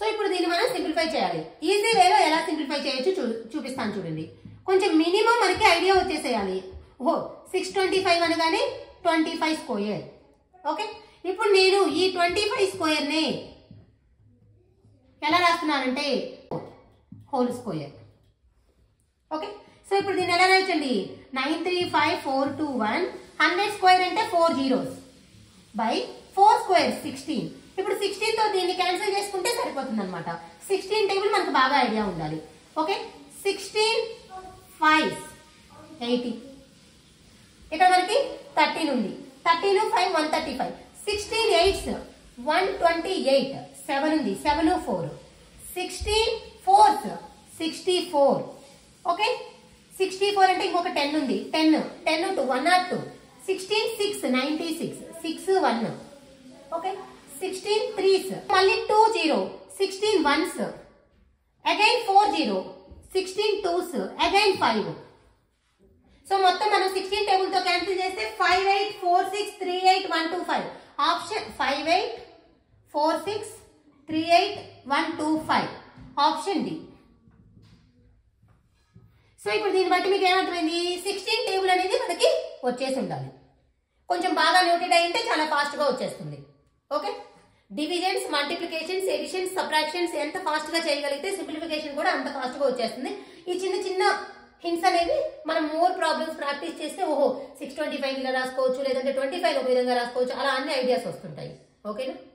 so ఇప్పుడు దీన్ని మనం సింప్లిఫై చేయాలి ఈజీ వేలో ఎలా సింప్లిఫై చేయొచ్చు చూ చూపిస్తాను చూడండి కొంచెం మినిమం మనకి ఐడియా వచ్చేసేయాలి ఓహో సిక్స్ ట్వంటీ ఫైవ్ అనగానే ట్వంటీ ఫైవ్ స్క్వేర్ ఓకే ఇప్పుడు నేను ఈ ట్వంటీ ఫైవ్ స్క్వేర్ని ఎలా రాస్తున్నానంటే హోల్ స్క్వేర్ ఓకే సో ఇప్పుడు దీన్ని ఎలా రాయొచ్చండి nine three five four two one hundred square అంటే four zeros by four square sixteen ఇప్పుడు సిక్స్టీన్ తో దీన్ని క్యాన్సిల్ చేసుకుంటే సరిపోతుంది అనమాట సిక్స్టీన్ టేబుల్ మనకు బాగా ఐడియా ఉండాలి ఓకే సిక్స్టీన్ ఫైవ్ ఎయిటీ ఇక్కడ మనకి థర్టీన్ ఉంది thirteen five one thirty five sixteen eights one twenty eight seven ఉంది seven four sixteen fours sixty four okay sixty four అంటే ఇంకొక టెన్ ఉంది ten ten two one not two sixteen six ninety six six one okay sixteen threes మళ్ళీ two zero sixteen once again four zero sixteen twos again five so మొత్తం మనం sixteen table తో cancel చేస్తే five eight four six three eight one two five option five eight four six three eight one two five option d so ఇప్పుడు దీన్ని బట్టి మీకు ఏమర్థమైంది sixteen table అనేది మనకి వచ్చేసి ఉండాలి కొంచెం బాగా నోటెడ్ అయి ఉంటే చాలా ఫాస్ట్ గా వచ్చేస్తుంది okay divisions multiplications additions subtractions ఎంత ఫాస్ట్ గా చేయగలిగితే సింప్లిఫికేషన్ కూడా అంత ఫాస్ట్ గా వచ్చేస్తుంది ఈ చిన్న చిన్న హింట్స్ అనేవి మనం మోర్ ప్రాబ్లమ్స్ ప్రాక్టీస్ చేస్తే ఓహో సిక్స్ ట్వంటీ ఫైవ్ ఇలా రాసుకోవచ్చు లేదంటే ట్వంటీ ఫైవ్ ఒక విధంగా రాసుకోవచ్చు అలా అన్ని ఐడియాస్ వస్తుంటాయి ఓకేనా